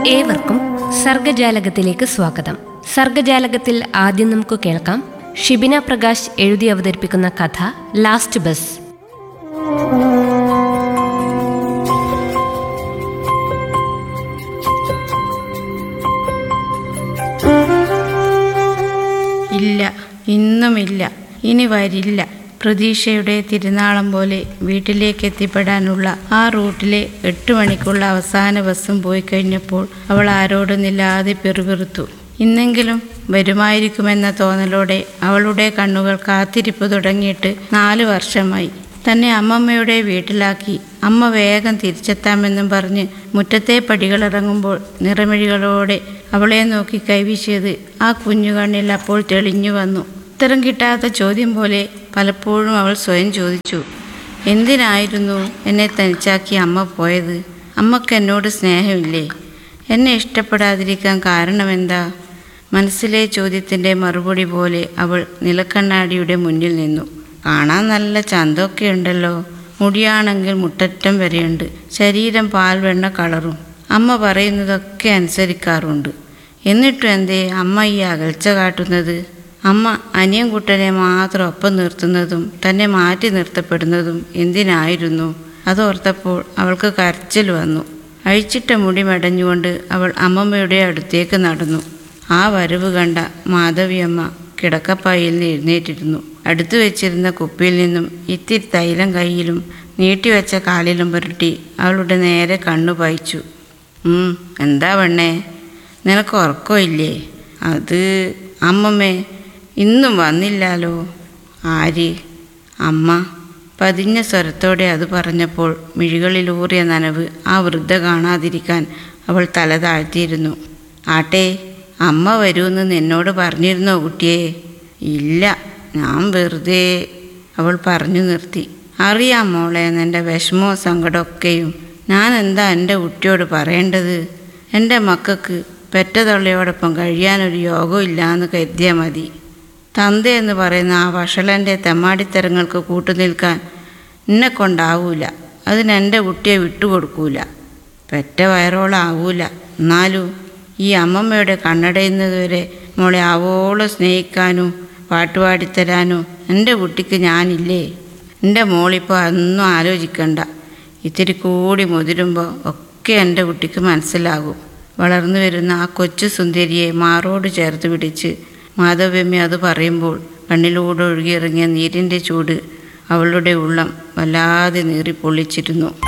ഏവർക്കും സർഗജാലകത്തിലേക്ക് സ്വാഗതം സർഗജാലകത്തിൽ ആദ്യം നമുക്ക് കേൾക്കാം ഷിബിന പ്രകാശ് എഴുതി അവതരിപ്പിക്കുന്ന കഥ ലാസ്റ്റ് ബസ് ഇല്ല ഇന്നുമില്ല ഇനി വരില്ല പ്രതീക്ഷയുടെ തിരുനാളം പോലെ വീട്ടിലേക്ക് എത്തിപ്പെടാനുള്ള ആ റൂട്ടിലെ എട്ട് മണിക്കുള്ള അവസാന ബസ്സും പോയി കഴിഞ്ഞപ്പോൾ അവൾ ആരോടൊന്നില്ലാതെ പിറുപിറുത്തു ഇന്നെങ്കിലും വരുമായിരിക്കുമെന്ന തോന്നലോടെ അവളുടെ കണ്ണുകൾ കാത്തിരിപ്പ് തുടങ്ങിയിട്ട് നാല് വർഷമായി തന്നെ അമ്മമ്മയുടെ വീട്ടിലാക്കി അമ്മ വേഗം തിരിച്ചെത്താമെന്നും പറഞ്ഞ് മുറ്റത്തെ പടികളിറങ്ങുമ്പോൾ നിറമിഴികളോടെ അവളെ നോക്കി കൈവീശിയത് ആ കുഞ്ഞു കണ്ണിൽ അപ്പോൾ തെളിഞ്ഞു വന്നു ഉത്തരം കിട്ടാത്ത ചോദ്യം പോലെ പലപ്പോഴും അവൾ സ്വയം ചോദിച്ചു എന്തിനായിരുന്നു എന്നെ തനിച്ചാക്കി അമ്മ പോയത് അമ്മക്ക് എന്നോട് സ്നേഹമില്ലേ എന്നെ ഇഷ്ടപ്പെടാതിരിക്കാൻ കാരണമെന്താ മനസ്സിലെ ചോദ്യത്തിൻ്റെ മറുപടി പോലെ അവൾ നിലക്കണ്ണാടിയുടെ മുന്നിൽ നിന്നു കാണാൻ നല്ല ചന്തമൊക്കെ ഉണ്ടല്ലോ മുടിയാണെങ്കിൽ മുട്ടറ്റം വരെയുണ്ട് ശരീരം പാൽവെണ്ണ കളറും അമ്മ പറയുന്നതൊക്കെ അനുസരിക്കാറുണ്ട് എന്നിട്ടും എന്തേ അമ്മ ഈ അകൽച്ച കാട്ടുന്നത് അമ്മ അനിയൻകുട്ടനെ മാത്രം ഒപ്പം നിർത്തുന്നതും തന്നെ മാറ്റി നിർത്തപ്പെടുന്നതും എന്തിനായിരുന്നു അതോർത്തപ്പോൾ അവൾക്ക് കരച്ചിൽ വന്നു അഴിച്ചിട്ട മുടി മെടഞ്ഞുകൊണ്ട് അവൾ അമ്മമ്മയുടെ അടുത്തേക്ക് നടന്നു ആ വരവ് കണ്ട മാധവിയമ്മ കിടക്കപ്പായിൽ നിന്ന് എഴുന്നേറ്റിരുന്നു അടുത്തു വെച്ചിരുന്ന കുപ്പിയിൽ നിന്നും ഇത്തിരി തൈലം കയ്യിലും നീട്ടിവെച്ച കാലിലും പുരട്ടി അവളുടെ നേരെ കണ്ണു പായിച്ചു "ഉം, എന്താ പെണ്ണേ നിനക്ക് ഉറക്കമില്ലേ അത് അമ്മമ്മേ ഇന്നും വന്നില്ലാലോ ആര് അമ്മ പതിഞ്ഞ സ്വരത്തോടെ അത് പറഞ്ഞപ്പോൾ മിഴികളിലൂറിയ നനവ് ആ വൃദ്ധ കാണാതിരിക്കാൻ അവൾ തല താഴ്ത്തിയിരുന്നു ആട്ടെ അമ്മ വരുമെന്ന് നിന്നോട് പറഞ്ഞിരുന്നോ കുട്ടിയെ ഇല്ല ഞാൻ വെറുതെ അവൾ പറഞ്ഞു നിർത്തി അറിയാം മോളെ നിൻ്റെ വിഷമവും സങ്കടമൊക്കെയും ഞാൻ എന്താ എൻ്റെ കുട്ടിയോട് പറയേണ്ടത് എൻ്റെ മക്കൾക്ക് പെറ്റതള്ളയോടൊപ്പം കഴിയാനൊരു യോഗം ഇല്ലാന്ന് കരുതിയാൽ മതി തന്ത എന്ന് പറയുന്ന ആ വഷളൻ്റെ തെമ്മാടിത്തരങ്ങൾക്ക് കൂട്ടുനിൽക്കാൻ എന്നെ കൊണ്ടാവൂല അതിന് എൻ്റെ കുട്ടിയെ വിട്ടുകൊടുക്കൂല പെറ്റ വയറോളാവൂല എന്നാലും ഈ അമ്മമ്മയുടെ കണ്ണടയുന്നതുവരെ മോളെ ആവോളം സ്നേഹിക്കാനും പാട്ടുപാടിത്തരാനും എൻ്റെ കുട്ടിക്ക് ഞാനില്ലേ എൻ്റെ മോളിപ്പോൾ അതൊന്നും ആലോചിക്കണ്ട ഇത്തിരി കൂടി മുതിരുമ്പോൾ ഒക്കെ എൻ്റെ കുട്ടിക്ക് മനസ്സിലാകും വളർന്നു വരുന്ന ആ കൊച്ചു സുന്ദരിയെ മാറോട് ചേർത്ത് പിടിച്ച് മാധവ്യമ്മ അത് പറയുമ്പോൾ കണ്ണിലൂടെ ഒഴുകിയിറങ്ങിയ നീരിൻ്റെ ചൂട് അവളുടെ ഉള്ളം വല്ലാതെ നീറി പൊള്ളിച്ചിരുന്നു